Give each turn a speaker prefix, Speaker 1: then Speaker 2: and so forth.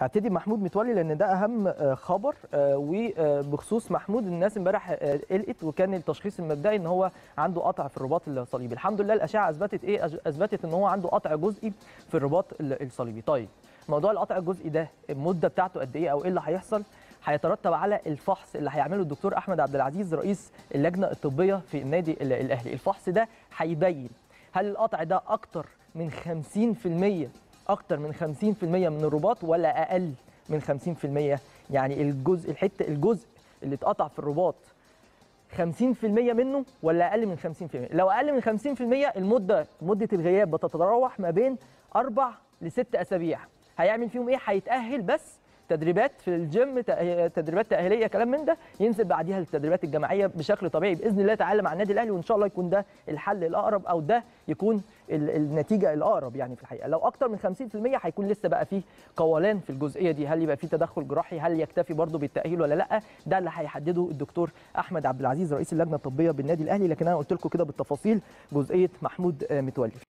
Speaker 1: هبتدي بمحمود متولي لان ده اهم آه، خبر آه، وبخصوص محمود الناس امبارح آه، قلقت وكان التشخيص المبدئي ان هو عنده قطع في الرباط الصليبي الحمد لله الاشعه اثبتت ايه أج- اثبتت ان هو عنده قطع جزئي في الرباط ال- الصليبي طيب موضوع القطع الجزئي ده المده بتاعته قد ايه او ايه اللي هيحصل هيترتب على الفحص اللي هيعمله الدكتور احمد عبد العزيز رئيس اللجنه الطبيه في النادي ال- الاهلي الفحص ده هيبين هل القطع ده اكتر من 50% اكتر من 50% من الرباط ولا اقل من 50% يعني الجزء الحته الجزء اللي اتقطع في الرباط 50% منه ولا اقل من 50% لو اقل من 50% المده مده الغياب بتتراوح ما بين اربع لست اسابيع هيعمل فيهم ايه هيتاهل بس تدريبات في الجيم تأه- تدريبات تاهيليه كلام من ده ينزل بعديها التدريبات الجماعيه بشكل طبيعي باذن الله تعالى مع النادي الاهلي وان شاء الله يكون ده الحل الاقرب او ده يكون ال- النتيجه الاقرب يعني في الحقيقه لو اكتر من 50% هيكون لسه بقى فيه قولان في الجزئيه دي هل يبقى فيه تدخل جراحي هل يكتفي برضه بالتاهيل ولا لا ده اللي هيحدده الدكتور احمد عبد العزيز رئيس اللجنه الطبيه بالنادي الاهلي لكن انا قلت لكم كده بالتفاصيل جزئيه محمود آه، متولي